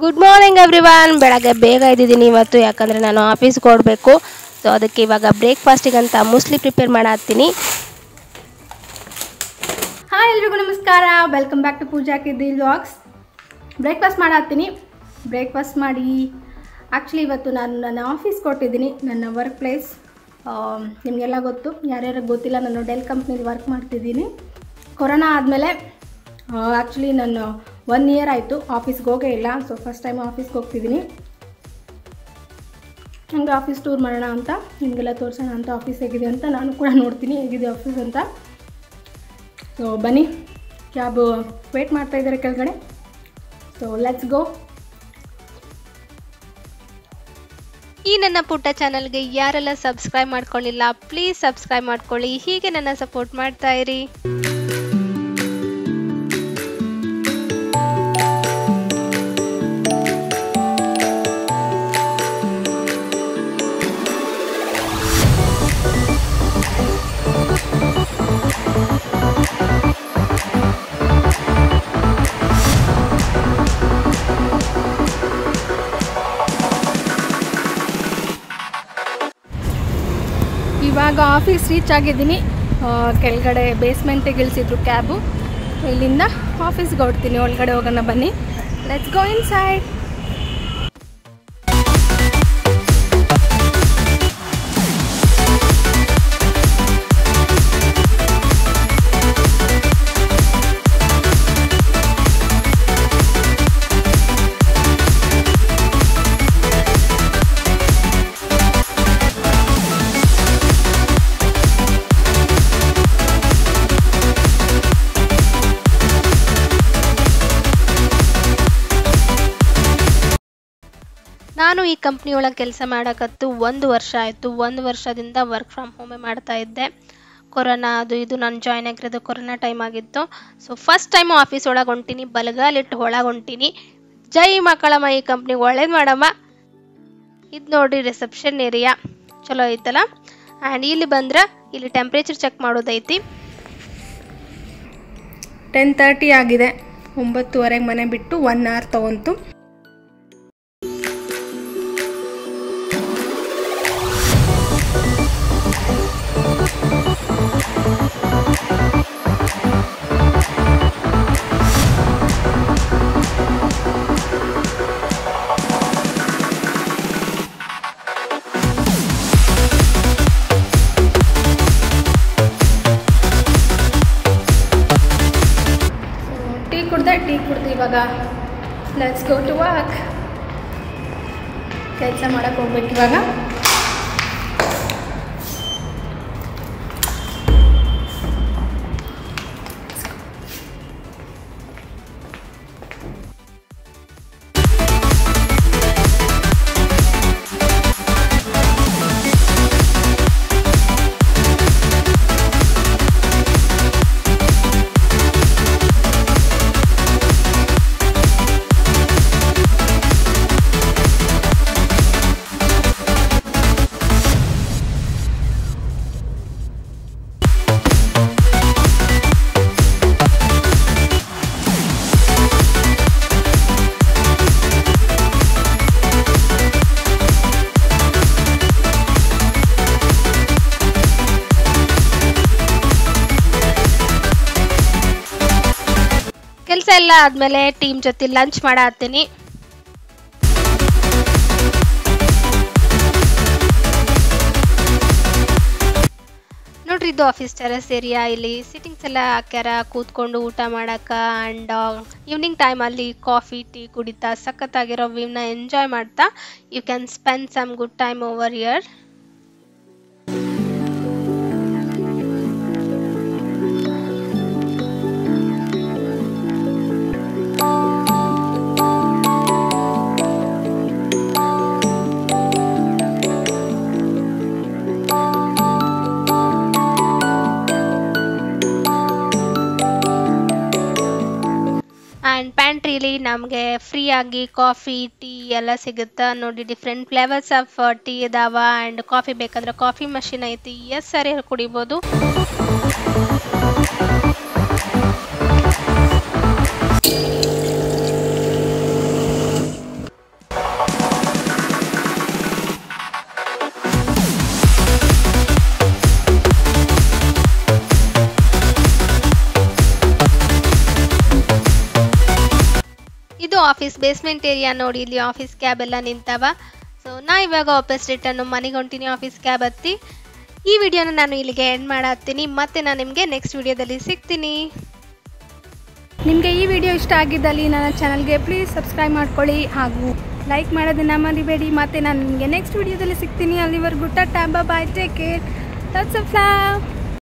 good morning everyone ಬೆಳಗ್ಗೆ ಬೇಗ ಇದ್ದಿದ್ದೀನಿ ಇವತ್ತು ಯಾಕಂದರೆ ನಾನು ಆಫೀಸ್ಗೆ ಓಡಬೇಕು ಸೊ ಅದಕ್ಕೆ ಇವಾಗ ಬ್ರೇಕ್ಫಾಸ್ಟಿಗಂತ ಮುಸ್ಲಿ ಪ್ರಿಪೇರ್ ಮಾಡತ್ತೀನಿ ಹಾಯ್ ಎಲ್ರಿಗೂ ನಮಸ್ಕಾರ welcome back to Pooja Kiddi vlogs breakfast ಮಾಡತ್ತೀನಿ ಬ್ರೇಕ್ಫಾಸ್ಟ್ ಮಾಡಿ ಆ್ಯಕ್ಚುಲಿ ಇವತ್ತು ನಾನು ನನ್ನ ಆಫೀಸ್ ಕೊಟ್ಟಿದ್ದೀನಿ ನನ್ನ ವರ್ಕ್ ಪ್ಲೇಸ್ ನಿಮಗೆಲ್ಲ ಗೊತ್ತು ಯಾರ್ಯಾರು ಗೊತ್ತಿಲ್ಲ ನಾನು ಡೆಲ್ ಕಂಪ್ನಿಲಿ ವರ್ಕ್ ಮಾಡ್ತಿದ್ದೀನಿ ಕೊರೋನಾ ಆದಮೇಲೆ ಆ್ಯಕ್ಚುಲಿ ನಾನು ಒನ್ ಇಯರ್ ಆಯಿತು ಆಫೀಸ್ಗೆ ಹೋಗೇ ಇಲ್ಲ ಸೊ ಫಸ್ಟ್ ಟೈಮ್ ಆಫೀಸ್ಗೆ ಹೋಗ್ತಿದ್ದೀನಿ ಹಂಗೆ ಆಫೀಸ್ ಟೂರ್ ಮಾಡೋಣ ಅಂತ ನಿಮಗೆಲ್ಲ ತೋರಿಸೋಣ ಅಂತ ಆಫೀಸ್ ಹೇಗಿದೆ ಅಂತ ನಾನು ಕೂಡ ನೋಡ್ತೀನಿ ಹೇಗಿದೆ ಆಫೀಸ್ ಅಂತ ಸೊ ಬನ್ನಿ ಕ್ಯಾಬ್ ವೇಟ್ ಮಾಡ್ತಾ ಇದ್ದಾರೆ ಕೆಳಗಡೆ ಸೊ ಲೆಟ್ಸ್ ಗೋ ಈ ನನ್ನ ಪುಟ್ಟ ಚಾನಲ್ಗೆ ಯಾರೆಲ್ಲ ಸಬ್ಸ್ಕ್ರೈಬ್ ಮಾಡ್ಕೊಳ್ಳಿಲ್ಲ ಪ್ಲೀಸ್ ಸಬ್ಸ್ಕ್ರೈಬ್ ಮಾಡ್ಕೊಳ್ಳಿ ಹೀಗೆ ನನ್ನ ಸಪೋರ್ಟ್ ಮಾಡ್ತಾ ಇರಿ ಇವಾಗ ಆಫೀಸ್ ರೀಚ್ ಆಗಿದ್ದೀನಿ ಆ, ಕೆಳಗಡೆ ಬೇಸ್ಮೆಂಟಿಗೆ ಇಳಿಸಿದ್ರು ಕ್ಯಾಬು ಇಲ್ಲಿಂದ ಆಫೀಸ್ಗೆ ಹೊಡ್ತೀನಿ ಒಳಗಡೆ ಹೋಗೋಣ ಬನ್ನಿ ಲೆಟ್ಸ್ ಗೋ ಇನ್ ಸೈಡ್ ನಾನು ಈ ಕಂಪ್ನಿ ಒಳಗೆ ಕೆಲಸ ಮಾಡಕತ್ತು ಒಂದು ವರ್ಷ ಆಯಿತು ಒಂದು ವರ್ಷದಿಂದ ವರ್ಕ್ ಫ್ರಮ್ ಹೋಮೇ ಮಾಡ್ತಾ ಇದ್ದೆ ಕೊರೋನಾ ಅದು ಇದು ನಾನು ಜಾಯ್ನ್ ಆಗಿರೋದು ಕೊರೋನಾ ಟೈಮ್ ಆಗಿತ್ತು ಸೊ ಫಸ್ಟ್ ಟೈಮು ಆಫೀಸ್ ಒಳಗೆ ಹೊಂಟೀನಿ ಬಲಗಾಲಿಟ್ಟು ಒಳಗೆ ಹೊಂಟೀನಿ ಜೈ ಮಕ್ಕಳಮ್ಮ ಈ ಕಂಪ್ನಿಗೆ ಒಳ್ಳೇದು ಮಾಡಮ್ಮ ಇದು ನೋಡಿ ರಿಸೆಪ್ಷನ್ ಏರಿಯಾ ಚಲೋ ಐತಲ್ಲ ಆ್ಯಂಡ್ ಇಲ್ಲಿ ಬಂದ್ರೆ ಇಲ್ಲಿ ಟೆಂಪ್ರೇಚರ್ ಚೆಕ್ ಮಾಡೋದೈತಿ ಟೆನ್ ತರ್ಟಿ ಆಗಿದೆ ಒಂಬತ್ತುವರೆಗೆ ಮನೆ ಬಿಟ್ಟು ಒನ್ ಅವರ್ ತೊಗೊಂತು ಟೀ ಕುಡ್ದೆ ಟೀ ಕುಡ್ದು ಇವಾಗ ಲೆಟ್ಸ್ ಗೋ ಟು ವರ್ಕ್ ಕೆಲಸ ಮಾಡಕ್ಕೆ ಹೋಗ್ಬೇಕು ಇವಾಗ ಕೆಲಸ ಎಲ್ಲ ಆದಮೇಲೆ ಟೀಮ್ ಜೊತೆ ಲಂಚ್ ಮಾಡತ್ತೀನಿ ನೋಡ್ರಿ ಇದು ಆಫೀಸ್ ಟೆರಸ್ ಏರಿಯಾ ಇಲ್ಲಿ ಸಿಟ್ಟಿಂಗ್ಸ್ ಎಲ್ಲ ಹಾಕ್ಯಾರ ಕೂತ್ಕೊಂಡು ಊಟ ಮಾಡಕ ಆ್ಯಂಡ್ ಈವ್ನಿಂಗ್ ಟೈಮಲ್ಲಿ ಕಾಫಿ ಟೀ ಕುಡಿತಾ ಸಖತ್ತಾಗಿರೋ ವ್ಯೂನ ಎಂಜಾಯ್ ಮಾಡ್ತಾ you can spend some good time over here and ಪ್ಯಾಂಟ್ರಿಲಿ ನಮಗೆ ಫ್ರೀಯಾಗಿ ಕಾಫಿ ಟೀ ಎಲ್ಲ ಸಿಗುತ್ತೆ ನೋಡಿ ಡಿಫ್ರೆಂಟ್ ಫ್ಲೇವರ್ಸ್ ಆಫ್ ಟೀ ಇದಾವ ಆ್ಯಂಡ್ ಕಾಫಿ ಬೇಕಂದ್ರೆ ಕಾಫಿ ಮಷಿನ್ ಐತಿ ಎಸ್ ಸರಿ ಕುಡಿಬೋದು ಆಫೀಸ್ ಬೇಸ್ಮೆಂಟ್ ಏರಿಯಾ ನೋಡಿ ಇಲ್ಲಿ ಆಫೀಸ್ ಕ್ಯಾಬ್ ಎಲ್ಲ ನಿಂತವ ಸೊ ನಾ ಇವಾಗ ವಾಪಸ್ ರಿಟರ್ನ್ ಮನೆಗೆ ಹೊಂಟೀನಿ ಆಫೀಸ್ ಕ್ಯಾಬ್ ಹತ್ತಿ ಈ ವಿಡಿಯೋನ ನಾನು ಇಲ್ಲಿಗೆ ಎಂಡ್ ಮಾಡತ್ತೀನಿ ಮತ್ತೆ ನಾನು ನಿಮಗೆ ನೆಕ್ಸ್ಟ್ ವಿಡಿಯೋದಲ್ಲಿ ಸಿಗ್ತೀನಿ ನಿಮಗೆ ಈ ವಿಡಿಯೋ ಇಷ್ಟ ಆಗಿದ್ದಲ್ಲಿ ನನ್ನ ಚಾನಲ್ಗೆ ಪ್ಲೀಸ್ ಸಬ್ಸ್ಕ್ರೈಬ್ ಮಾಡ್ಕೊಳ್ಳಿ ಹಾಗೂ ಲೈಕ್ ಮಾಡೋದನ್ನು ಮರಿಬೇಡಿ ಮತ್ತು ನಾನು ನಿಮಗೆ ನೆಕ್ಸ್ಟ್ ವಿಡಿಯೋದಲ್ಲಿ ಸಿಗ್ತೀನಿ ಅಲ್ಲಿವರೆಗೂ tata bye take care lots of love